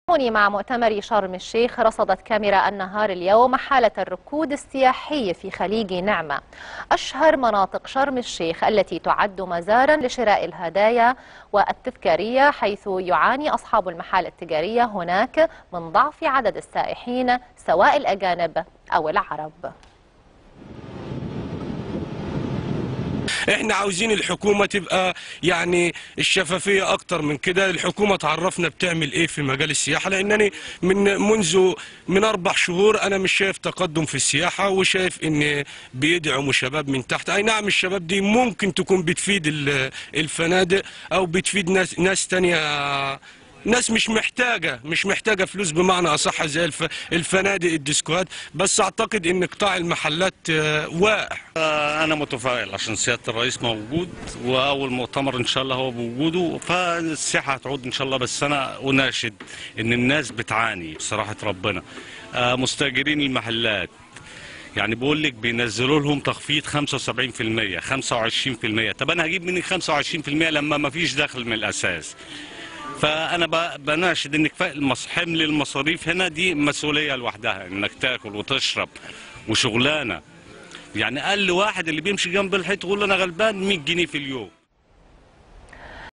هوني مع مؤتمر شرم الشيخ رصدت كاميرا النهار اليوم حالة الركود السياحي في خليج نعمة أشهر مناطق شرم الشيخ التي تعد مزارا لشراء الهدايا والتذكارية حيث يعاني أصحاب المحال التجارية هناك من ضعف عدد السائحين سواء الأجانب أو العرب احنا عاوزين الحكومه تبقى يعني الشفافيه اكتر من كده الحكومه تعرفنا بتعمل ايه في مجال السياحه لانني من منذ من اربع شهور انا مش شايف تقدم في السياحه وشايف ان بيدعموا شباب من تحت اي نعم الشباب دي ممكن تكون بتفيد ال- الفنادق او بتفيد ناس ناس تانية ناس مش محتاجة مش محتاجة فلوس بمعنى أصح زي الف... الفنادق الديسكوات بس أعتقد إن قطاع المحلات آه، واقع أنا متفائل عشان سيادة الرئيس موجود وأول مؤتمر إن شاء الله هو بوجوده فالسياحة هتعود إن شاء الله بس أنا أناشد إن الناس بتعاني بصراحة ربنا آه، مستأجرين المحلات يعني بقول لك بينزلوا لهم تخفيض 75% 25% طب أنا هجيب مني 25% لما ما فيش دخل من الأساس فانا ب- بناشد ان كفايه المص- حمل المصاريف هنا دي مسؤوليه لوحدها انك تاكل وتشرب وشغلانه يعني اقل واحد اللي بيمشي جنب الحيط يقول له انا غلبان 100 جنيه في اليوم